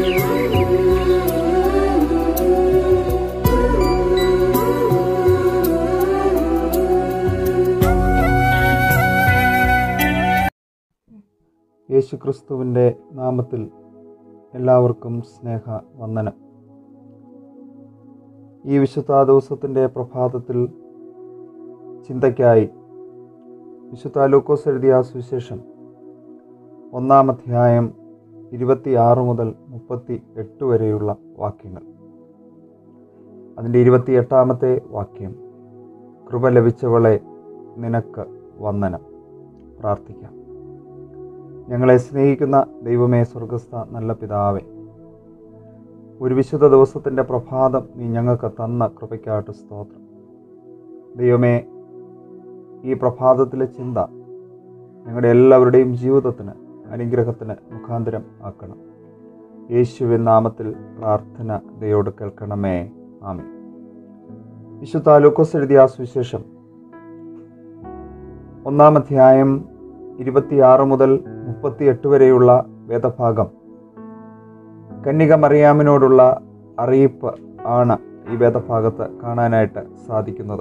യേശുക്രിസ്തുവിൻ്റെ നാമത്തിൽ എല്ലാവർക്കും സ്നേഹ വന്ദനം ഈ വിശുദ്ധ ദിവസത്തിൻ്റെ പ്രഭാതത്തിൽ ചിന്തയ്ക്കായി വിശുദ്ധ ലൂക്കോസ് എഴുതിയ സുവിശേഷം ഒന്നാം അധ്യായം ഇരുപത്തിയാറ് മുതൽ മുപ്പത്തി എട്ട് വരെയുള്ള വാക്യങ്ങൾ അതിൻ്റെ ഇരുപത്തി എട്ടാമത്തെ വാക്യം കൃപ ലഭിച്ചവളെ നിനക്ക് വന്ദനം പ്രാർത്ഥിക്കാം ഞങ്ങളെ സ്നേഹിക്കുന്ന ദൈവമേ സ്വർഗസ്ഥ നല്ല പിതാവേ ഒരു വിശുദ്ധ ദിവസത്തിൻ്റെ പ്രഭാതം നീ ഞങ്ങൾക്ക് തന്ന കൃപയ്ക്കായിട്ട് സ്തോത്രം ദൈവമേ ഈ പ്രഭാതത്തിലെ ചിന്ത ഞങ്ങളുടെ എല്ലാവരുടെയും ജീവിതത്തിന് അനുഗ്രഹത്തിന് മുഖാന്തരം ആക്കണം യേശുവിൻ നാമത്തിൽ പ്രാർത്ഥന ദയോട് കേൾക്കണമേ ആമേ വിശുദ്ധ ലൂക്കോസ് എഴുതിയ സുവിശേഷം ഒന്നാം അധ്യായം ഇരുപത്തിയാറ് മുതൽ മുപ്പത്തിയെട്ട് വരെയുള്ള വേദഭാഗം കന്യക മറിയാമിനോടുള്ള അറിയിപ്പ് ആണ് ഈ വേദഭാഗത്ത് കാണാനായിട്ട് സാധിക്കുന്നത്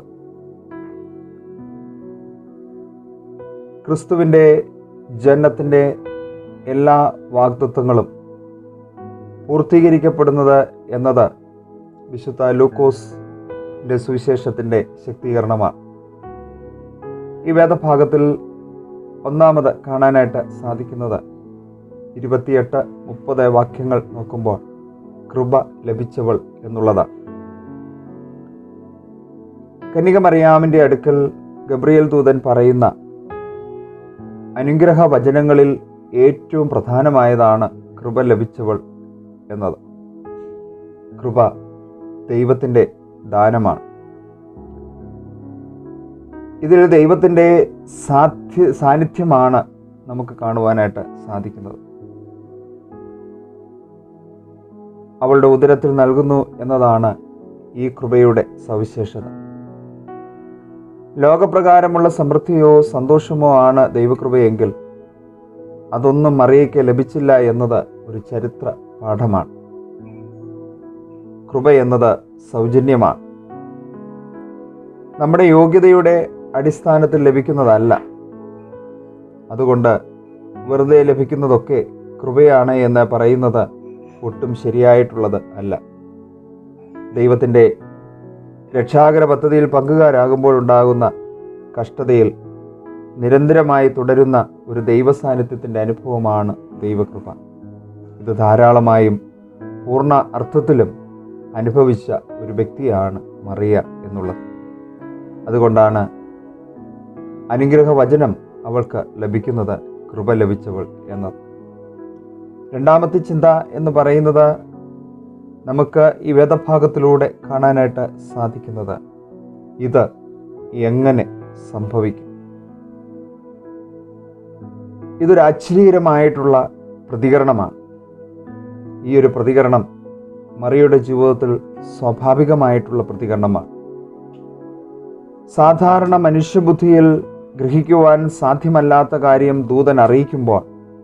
ക്രിസ്തുവിൻ്റെ ജനനത്തിൻ്റെ എല്ലാ വാഗ്ദത്വങ്ങളും പൂർത്തീകരിക്കപ്പെടുന്നത് എന്നത് വിശുദ്ധ ലൂക്കോസിൻ്റെ സുവിശേഷത്തിൻ്റെ ശക്തീകരണമാണ് ഈ വേദഭാഗത്തിൽ ഒന്നാമത് കാണാനായിട്ട് സാധിക്കുന്നത് ഇരുപത്തിയെട്ട് മുപ്പത് വാക്യങ്ങൾ നോക്കുമ്പോൾ കൃപ ലഭിച്ചവൾ എന്നുള്ളതാണ് കന്യകമറിയാമിൻ്റെ അടുക്കൽ ഗബ്രിയേൽ ദൂതൻ പറയുന്ന അനുഗ്രഹ വചനങ്ങളിൽ ഏറ്റവും പ്രധാനമായതാണ് കൃപ ലഭിച്ചവൾ എന്നത് കൃപ ദൈവത്തിൻ്റെ ദാനമാണ് ഇതിൽ ദൈവത്തിൻ്റെ സാധ്യ സാന്നിധ്യമാണ് നമുക്ക് കാണുവാനായിട്ട് സാധിക്കുന്നത് അവളുടെ ഉദരത്തിൽ നൽകുന്നു എന്നതാണ് ഈ കൃപയുടെ സവിശേഷത ലോകപ്രകാരമുള്ള സമൃദ്ധിയോ സന്തോഷമോ ആണ് ദൈവകൃപയെങ്കിൽ അതൊന്നും മറിയയ്ക്ക് ലഭിച്ചില്ല എന്നത് ഒരു ചരിത്ര പാഠമാണ് കൃപ എന്നത് സൗജന്യമാണ് നമ്മുടെ യോഗ്യതയുടെ അടിസ്ഥാനത്തിൽ ലഭിക്കുന്നതല്ല അതുകൊണ്ട് വെറുതെ ലഭിക്കുന്നതൊക്കെ കൃപയാണ് എന്ന് പറയുന്നത് ഒട്ടും ശരിയായിട്ടുള്ളത് അല്ല ദൈവത്തിൻ്റെ രക്ഷാകര പദ്ധതിയിൽ പങ്കുകാരാകുമ്പോഴുണ്ടാകുന്ന കഷ്ടതയിൽ നിരന്തരമായി തുടരുന്ന ഒരു ദൈവസാന്നിധ്യത്തിൻ്റെ അനുഭവമാണ് ദൈവകൃപ ഇത് ധാരാളമായും പൂർണ്ണ അർത്ഥത്തിലും അനുഭവിച്ച ഒരു വ്യക്തിയാണ് മറിയ എന്നുള്ളത് അതുകൊണ്ടാണ് അനുഗ്രഹ വചനം അവൾക്ക് ലഭിക്കുന്നത് കൃപ ലഭിച്ചവൾ എന്നത് രണ്ടാമത്തെ ചിന്ത എന്ന് പറയുന്നത് നമുക്ക് ഈ വേദഭാഗത്തിലൂടെ കാണാനായിട്ട് സാധിക്കുന്നത് ഇത് എങ്ങനെ സംഭവിക്കും ഇതൊരു അശ്ലീകരമായിട്ടുള്ള പ്രതികരണമാണ് ഈ ഒരു പ്രതികരണം മറിയുടെ ജീവിതത്തിൽ സ്വാഭാവികമായിട്ടുള്ള പ്രതികരണമാണ് സാധാരണ മനുഷ്യബുദ്ധിയിൽ ഗ്രഹിക്കുവാൻ സാധ്യമല്ലാത്ത കാര്യം ദൂതൻ അറിയിക്കുമ്പോൾ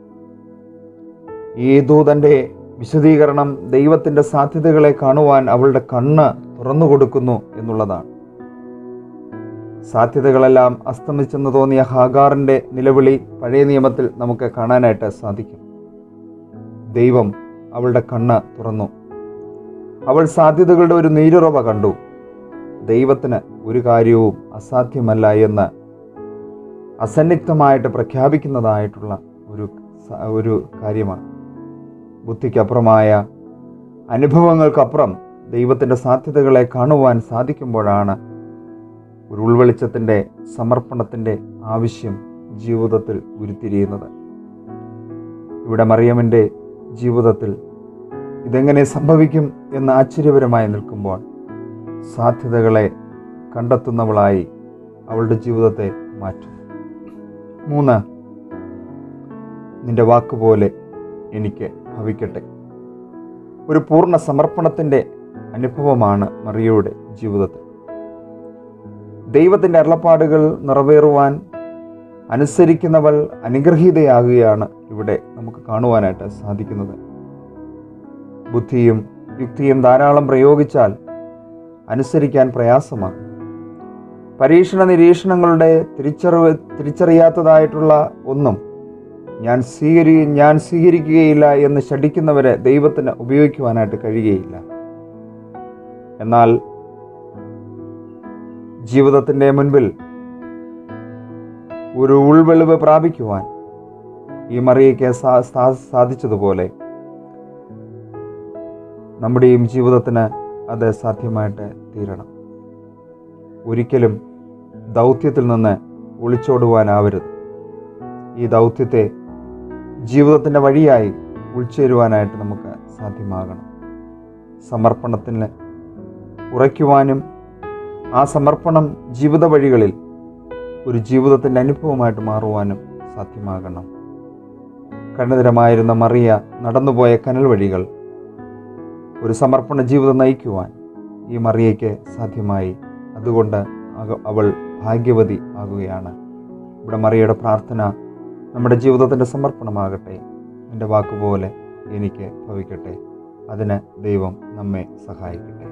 ഈ ദൂതന്റെ വിശദീകരണം ദൈവത്തിൻ്റെ സാധ്യതകളെ കാണുവാൻ അവളുടെ കണ്ണ് തുറന്നു കൊടുക്കുന്നു എന്നുള്ളതാണ് സാധ്യതകളെല്ലാം അസ്തമിച്ചെന്ന് തോന്നിയ ഹാഗാറിൻ്റെ നിലവിളി പഴയ നിയമത്തിൽ നമുക്ക് കാണാനായിട്ട് സാധിക്കും ദൈവം അവളുടെ കണ്ണ് തുറന്നു അവൾ സാധ്യതകളുടെ ഒരു നീരുറവ കണ്ടു ദൈവത്തിന് ഒരു കാര്യവും അസാധ്യമല്ല എന്ന് അസന്നിഗ്ധമായിട്ട് പ്രഖ്യാപിക്കുന്നതായിട്ടുള്ള ഒരു ഒരു കാര്യമാണ് ബുദ്ധിക്കപ്പുറമായ അനുഭവങ്ങൾക്കപ്പുറം ദൈവത്തിൻ്റെ സാധ്യതകളെ കാണുവാൻ സാധിക്കുമ്പോഴാണ് ഒരു ഉൾവെളിച്ചത്തിൻ്റെ സമർപ്പണത്തിൻ്റെ ആവശ്യം ജീവിതത്തിൽ ഉരുത്തിരിയുന്നത് ഇവിടെ മറിയമിൻ്റെ ജീവിതത്തിൽ ഇതെങ്ങനെ സംഭവിക്കും എന്ന് ആശ്ചര്യപരമായി നിൽക്കുമ്പോൾ സാധ്യതകളെ കണ്ടെത്തുന്നവളായി അവളുടെ ജീവിതത്തെ മാറ്റും മൂന്ന് നിന്റെ വാക്കുപോലെ എനിക്ക് ഭവിക്കട്ടെ ഒരു പൂർണ്ണ സമർപ്പണത്തിൻ്റെ അനുഭവമാണ് മറിയയുടെ ജീവിതത്തിൽ ദൈവത്തിൻ്റെ അരുളപ്പാടുകൾ നിറവേറുവാൻ അനുസരിക്കുന്നവൾ അനുഗ്രഹീതയാകുകയാണ് ഇവിടെ നമുക്ക് കാണുവാനായിട്ട് സാധിക്കുന്നത് ബുദ്ധിയും യുക്തിയും ധാരാളം പ്രയോഗിച്ചാൽ അനുസരിക്കാൻ പ്രയാസമാണ് പരീക്ഷണ നിരീക്ഷണങ്ങളുടെ തിരിച്ചറിവ് തിരിച്ചറിയാത്തതായിട്ടുള്ള ഒന്നും ഞാൻ സ്വീകരി ഞാൻ സ്വീകരിക്കുകയില്ല എന്ന് ശഠിക്കുന്നവരെ ദൈവത്തിന് ഉപയോഗിക്കുവാനായിട്ട് കഴിയുകയില്ല എന്നാൽ ജീവിതത്തിൻ്റെ മുൻപിൽ ഒരു ഉൾവെളിവ് പ്രാപിക്കുവാൻ ഈ മറിയയ്ക്ക് സാ- സാ- സാധിച്ചതുപോലെ നമ്മുടെയും ജീവിതത്തിന് അത് സാധ്യമായിട്ട് തീരണം ഒരിക്കലും ദൗത്യത്തിൽ നിന്ന് ഒളിച്ചോടുവാനാവരുത് ഈ ദൗത്യത്തെ ജീവിതത്തിൻ്റെ വഴിയായി ഉൾച്ചേരുവാനായിട്ട് നമുക്ക് സാധ്യമാകണം സമർപ്പണത്തിന് ഉറയ്ക്കുവാനും ആ സമർപ്പണം ജീവിത വഴികളിൽ ഒരു ജീവിതത്തിൻ്റെ അനുഭവമായിട്ട് മാറുവാനും സാധ്യമാകണം കണ്ണിതരമായിരുന്ന മറിയ നടന്നുപോയ കനൽ വഴികൾ ഒരു സമർപ്പണ ജീവിതം നയിക്കുവാൻ ഈ മറിയയ്ക്ക് സാധ്യമായി അതുകൊണ്ട് അക- അവൾ ഭാഗ്യവതി ആകുകയാണ് ഇവിടെ മറിയയുടെ പ്രാർത്ഥന നമ്മുടെ ജീവിതത്തിൻ്റെ സമർപ്പണമാകട്ടെ എൻ്റെ വാക്കുപോലെ എനിക്ക് ഭവിക്കട്ടെ അതിന് ദൈവം നമ്മെ സഹായിക്കട്ടെ